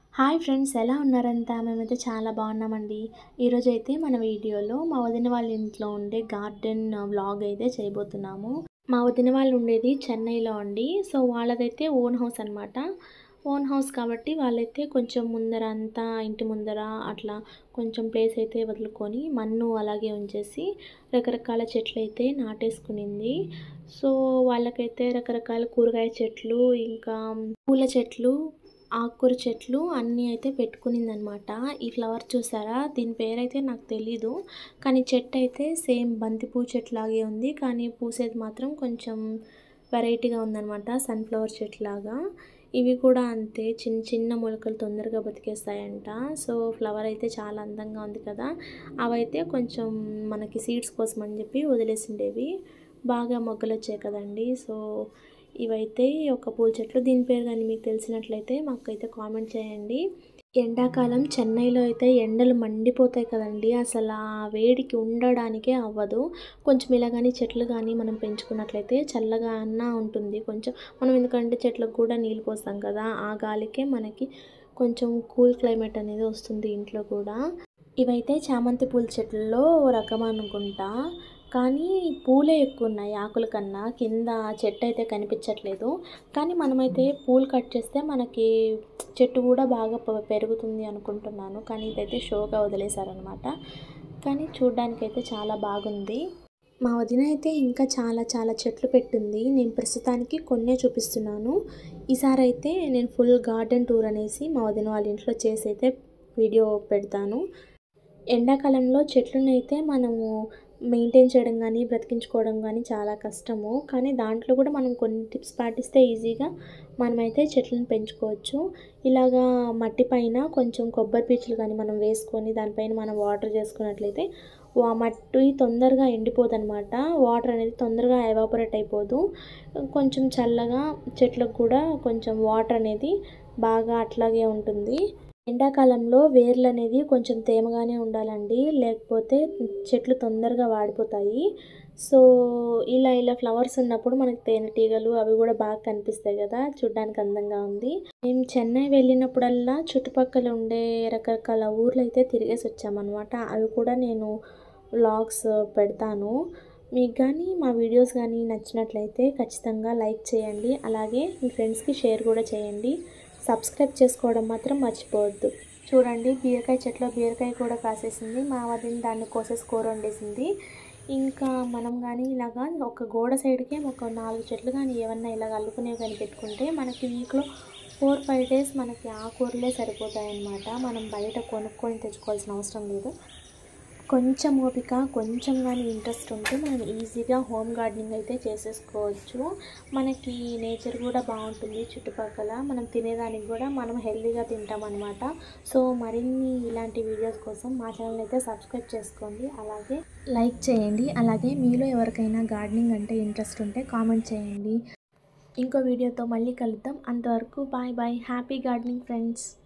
hi friends ఎలా ఉన్నారంతా మేమైతే చాలా బాగున్నామండి ఈరోజైతే మన వీడియోలో మా వదిన వాళ్ళ ఇంట్లో ఉండే గార్డెన్ వ్లాగ్ అయితే చేయబోతున్నాము మా వదిన వాళ్ళు ఉండేది చెన్నైలో అండి సో వాళ్ళదైతే ఓన్ హౌస్ అనమాట ఓన్ హౌస్ కాబట్టి వాళ్ళైతే కొంచెం ముందర అంతా ఇంటి ముందర అట్లా కొంచెం ప్లేస్ అయితే వదులుకొని మన్ను అలాగే ఉంచేసి రకరకాల చెట్లు అయితే నాటేసుకునింది సో వాళ్ళకైతే రకరకాల కూరగాయ చెట్లు ఇంకా పూల చెట్లు ఆకుకూర చెట్లు అన్నీ అయితే పెట్టుకునింది అనమాట ఈ ఫ్లవర్ చూసారా దీని పేరైతే నాకు తెలీదు కానీ చెట్టు అయితే సేమ్ బంతిపూ చెట్టు లాగే ఉంది కానీ పూసేది మాత్రం కొంచెం వెరైటీగా ఉందన్నమాట సన్ఫ్లవర్ చెట్టు లాగా ఇవి కూడా అంతే చిన్న చిన్న మొలకలు తొందరగా బతికేస్తాయంట సో ఫ్లవర్ అయితే చాలా అందంగా ఉంది కదా అవైతే కొంచెం మనకి సీడ్స్ కోసం అని చెప్పి వదిలేసిండేవి బాగా మొగ్గలు వచ్చాయి కదండి సో ఇవైతే ఒక పూల చెట్లు దీని పేరు కానీ మీకు తెలిసినట్లయితే మాకైతే కామెంట్ చేయండి ఎండాకాలం చెన్నైలో అయితే ఎండలు మండిపోతాయి కదండి అసలు ఆ వేడికి ఉండడానికే అవ్వదు కొంచెం ఇలా కానీ చెట్లు కానీ మనం పెంచుకున్నట్లయితే చల్లగా అన్నా ఉంటుంది కొంచెం మనం ఎందుకంటే చెట్లకు కూడా నీళ్ళు పోస్తాం కదా ఆ గాలికే మనకి కొంచెం కూల్ క్లైమేట్ అనేది వస్తుంది ఇంట్లో కూడా ఇవైతే చామంతి పూల చెట్లలో రకం అనుకుంటా కానీ పూలే ఎక్కువ ఉన్నాయి ఆకుల కన్నా కింద చెట్టు అయితే కనిపించట్లేదు కానీ మనమైతే పూలు కట్ చేస్తే మనకి చెట్టు కూడా బాగా పెరుగుతుంది అనుకుంటున్నాను కానీ ఇదైతే షోగా వదిలేశారనమాట కానీ చూడ్డానికైతే చాలా బాగుంది మా వదిన అయితే ఇంకా చాలా చాలా చెట్లు పెట్టింది నేను ప్రస్తుతానికి కొన్నే చూపిస్తున్నాను ఈసారి అయితే నేను ఫుల్ గార్డెన్ టూర్ అనేసి మా వదిన వాళ్ళ ఇంట్లో చేసి అయితే వీడియో పెడతాను ఎండాకాలంలో చెట్లను అయితే మనము మెయింటైన్ చేయడం కానీ బ్రతికించుకోవడం కానీ చాలా కష్టము కానీ దాంట్లో కూడా మనం కొన్ని టిప్స్ పాటిస్తే ఈజీగా మనమైతే చెట్లను పెంచుకోవచ్చు ఇలాగా మట్టి పైన కొంచెం కొబ్బరి పీచులు కానీ మనం వేసుకొని దానిపైన మనం వాటర్ చేసుకున్నట్లయితే ఆ మట్టి తొందరగా ఎండిపోదు అనమాట వాటర్ అనేది తొందరగా ఎవాపరేట్ అయిపోదు కొంచెం చల్లగా చెట్లకు కూడా కొంచెం వాటర్ అనేది బాగా అట్లాగే ఉంటుంది ఎండాకాలంలో వేర్లు అనేది కొంచెం తేమగానే ఉండాలండి లేకపోతే చెట్లు తొందరగా వాడిపోతాయి సో ఇలా ఇలా ఫ్లవర్స్ ఉన్నప్పుడు మనకి తేనెటీగలు అవి కూడా బాగా కనిపిస్తాయి కదా చూడ్డానికి అందంగా ఉంది మేము చెన్నై వెళ్ళినప్పుడల్లా చుట్టుపక్కల ఉండే రకరకాల ఊర్లు అయితే తిరిగేసి వచ్చామన్నమాట అవి కూడా నేను వ్లాగ్స్ పెడతాను మీకు కానీ మా వీడియోస్ కానీ నచ్చినట్లయితే ఖచ్చితంగా లైక్ చేయండి అలాగే మీ ఫ్రెండ్స్కి షేర్ కూడా చేయండి సబ్స్క్రైబ్ చేసుకోవడం మాత్రం మర్చిపోవద్దు చూడండి బీరకాయ చెట్లో బీరకాయ కూడా కాసేసింది మా వదిన దాన్ని కోసేసి కూర వండేసింది ఇంకా మనం కానీ ఇలాగా ఒక గోడ సైడ్కే ఒక నాలుగు చెట్లు కానీ ఏమన్నా ఇలాగ అల్లుకునేవి కానీ పెట్టుకుంటే మనకి వీక్లో ఫోర్ ఫైవ్ డేస్ మనకి ఆ కూరలే సరిపోతాయి అన్నమాట మనం బయట కొనుక్కొని తెచ్చుకోవాల్సిన అవసరం లేదు కొంచెం ఓపిక కొంచెం కానీ ఇంట్రెస్ట్ ఉంటే మనం ఈజీగా హోమ్ గార్డెనింగ్ అయితే చేసేసుకోవచ్చు మనకి నేచర్ కూడా బాగుంటుంది చుట్టుపక్కల మనం తినేదానికి కూడా మనం హెల్తీగా తింటాం అనమాట సో మరిన్ని ఇలాంటి వీడియోస్ కోసం మా ఛానల్ అయితే సబ్స్క్రైబ్ చేసుకోండి అలాగే లైక్ చేయండి అలాగే మీలో ఎవరికైనా గార్డెనింగ్ అంటే ఇంట్రెస్ట్ ఉంటే కామెంట్ చేయండి ఇంకో వీడియోతో మళ్ళీ కలుద్దాం అంతవరకు bye bye happy gardening friends